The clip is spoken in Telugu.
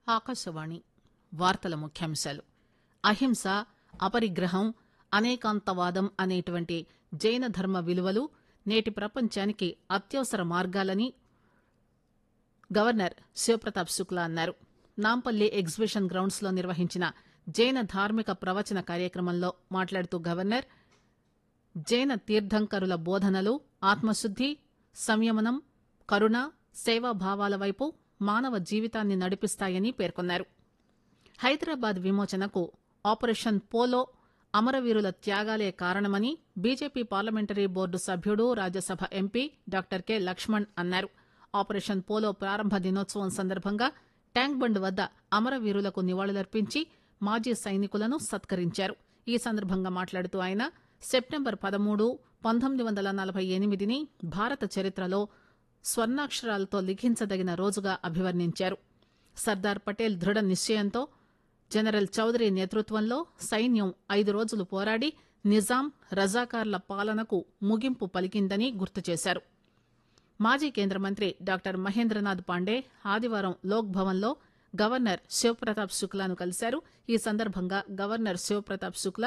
ఆకాశవాణి వార్తల ముఖ్యాంశాలు అహింస అపరిగ్రహం అనేకాంతవాదం అనేటువంటి జైన ధర్మ విలువలు నేటి ప్రపంచానికి అత్యవసర మార్గాలని గవర్నర్ శివప్రతాప్ శుక్లా అన్నారు నాంపల్లి ఎగ్జిబిషన్ గ్రౌండ్స్ లో నిర్వహించిన జైన ధార్మిక ప్రవచన కార్యక్రమంలో మాట్లాడుతూ గవర్నర్ జైన తీర్థంకరుల బోధనలు ఆత్మశుద్ది సంయమనం కరుణ సేవాభావాల వైపు మానవ జీవితాన్ని నడిపిస్తాయని పేర్కొన్నారు హైదరాబాద్ విమోచనకు ఆపరేషన్ పోలో అమరవీరుల త్యాగాలే కారణమని బీజేపీ పార్లమెంటరీ బోర్డు సభ్యుడు Rajya Sabha MP doctor K Laxman అన్నారు ఆపరేషన్ పోలో ప్రారంభ దినోత్సవం సందర్భంగా ట్యాంక్ బండ్ వద్ద అమరవీరులకు నివాళులర్పించి మాజీ సైనికులను సత్కరించారు ఈ సందర్భంగా మాట్లాడుతూ ఆయన సెప్టెంబర్ పదమూడు పంతొమ్మిది వందల నలభై ఎనిమిదిని భారత చరిత్రలో స్వర్ణాక్షరాలతో లిఖించదగిన రోజుగా అభివర్ణించారు సర్దార్ పటేల్ దృఢ నిశ్చయంతో జనరల్ చౌదరి నేతృత్వంలో సైన్యం ఐదు రోజులు పోరాడి నిజాం రజాకార్ల పాలనకు ముగింపు పలికిందని గుర్తు చేశారు మాజీ కేంద్ర మంత్రి డాక్టర్ మహేంద్రనాథ్ పాండే ఆదివారం లోక్ భవన్లో గవర్నర్ శివప్రతాప్ శుక్లాను కలిశారు ఈ సందర్భంగా గవర్నర్ శివప్రతాప్ శుక్లా